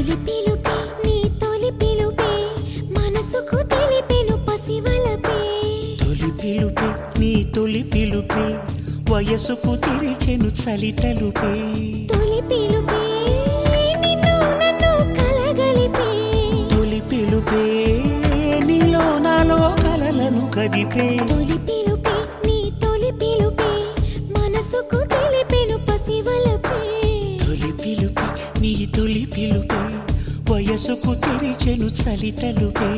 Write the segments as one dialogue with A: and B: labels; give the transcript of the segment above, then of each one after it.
A: తొలి పిలుపే నీ తొలి పిలుపే మనసుకు తెలిపెను పసివలపే
B: తొలి పిలుపే నీ తొలి పిలుపే వయసుకు తెరిచెను చలి తలుపే
A: తొలి పిలుపే నిన్ను నన్ను కలగలిపే
B: తొలి పిలుపే నీలో నాలో కలలను కదిపే
A: తొలి పిలుపే నీ తొలి పిలుపే మనసుకు తెలిపెను పసివలపే
B: తొలి పిలుపే నీ తొలి పిలుపే వయసుకు తెరిచెను చలి తలుపే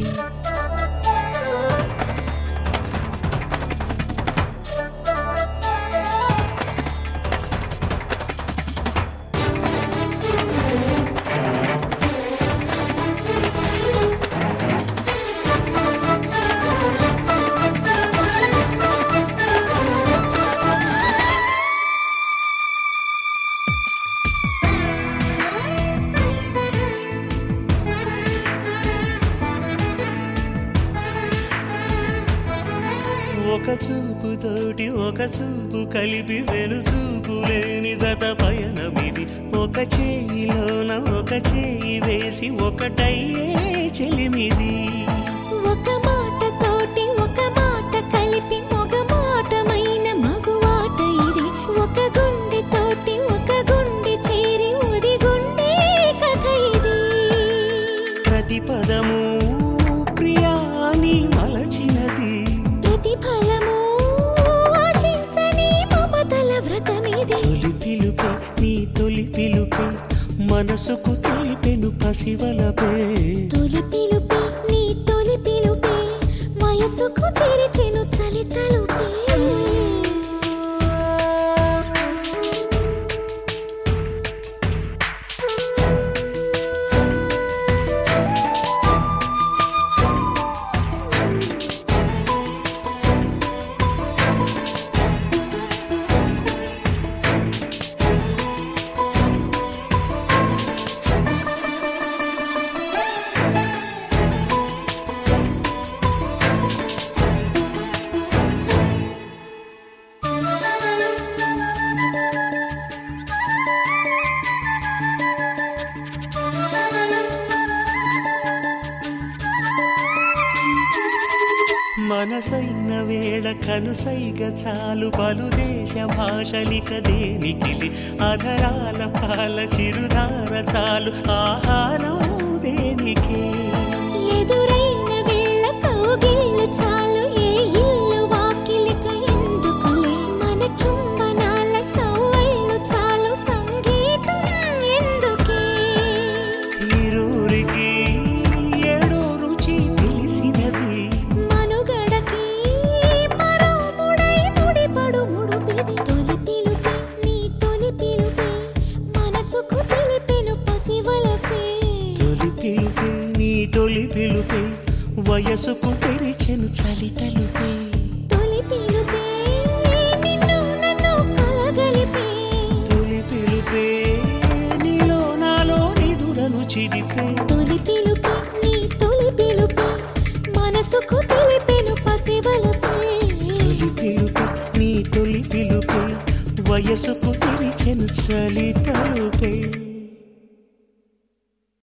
B: ఒక చూపు తోటి ఒక చూపు కలిపి వెను చూపు లేని జత పయనమిది ఒక చేయిలోన ఒక చేయి వేసి ఒకటయ్యే చెలిమిది
A: ఒక మాట తోటి ఒక మాట కలిపి మగ మాటమైన మగువాట ఇది ఒక గుండె తోటి ఒక గుండె చేరి ఉది గుండె కథ ఇది
B: ప్రతి పదము ప్రియాని మలచినది
A: ప్రతిఫలము ఆశించని మమతల వ్రతమిది
B: తొలి పిలుపే నీ తొలి పిలుపే మనసుకు తెలిపెను పసివలపే
A: తొలి పిలుపే నీ తొలి పిలుపే వయసుకు తెరిచెను చలి తలుపే
B: మనసైన వేళ కనుసైగ చాలు పలు దేశ భాషలిక దేనికిలి అధరాల పాల చిరుధార చాలు ఆహారం దేనికే
A: ఎదురైన వేళ కౌగిళ్ళు చాలు ఏ ఇల్లు వాకిలిక ఎందుకులే మన చుంబనాల సవ్వళ్ళు చాలు సంగీతం ఎందుకే
B: ఈరూరికి ఏడో రుచి తెలిసినది
A: మనుగడకి మరో ముడై ముడిపడు ముడుపిది తొలి పిలుపే నీ తొలి పిలుపే మనసుకు తెలిపెను పసివలపే
B: తొలి పిలుపే నీ తొలి పిలుపే వయసుకు తెరిచెను చలి తలుపే
A: తొలి పిలుపే నిన్ను నన్ను కలగలిపే
B: తొలి పిలుపే నీలో నాలో నిదుడను చిదిపే
A: తొలి పిలుపే నీ తొలి పిలుపే మనసుకు తెలిపెను పసివలపే
B: తొలి పిలుపే నీ తొలి పిలుపే వయసుకు తెరిచెను చలి తలుపే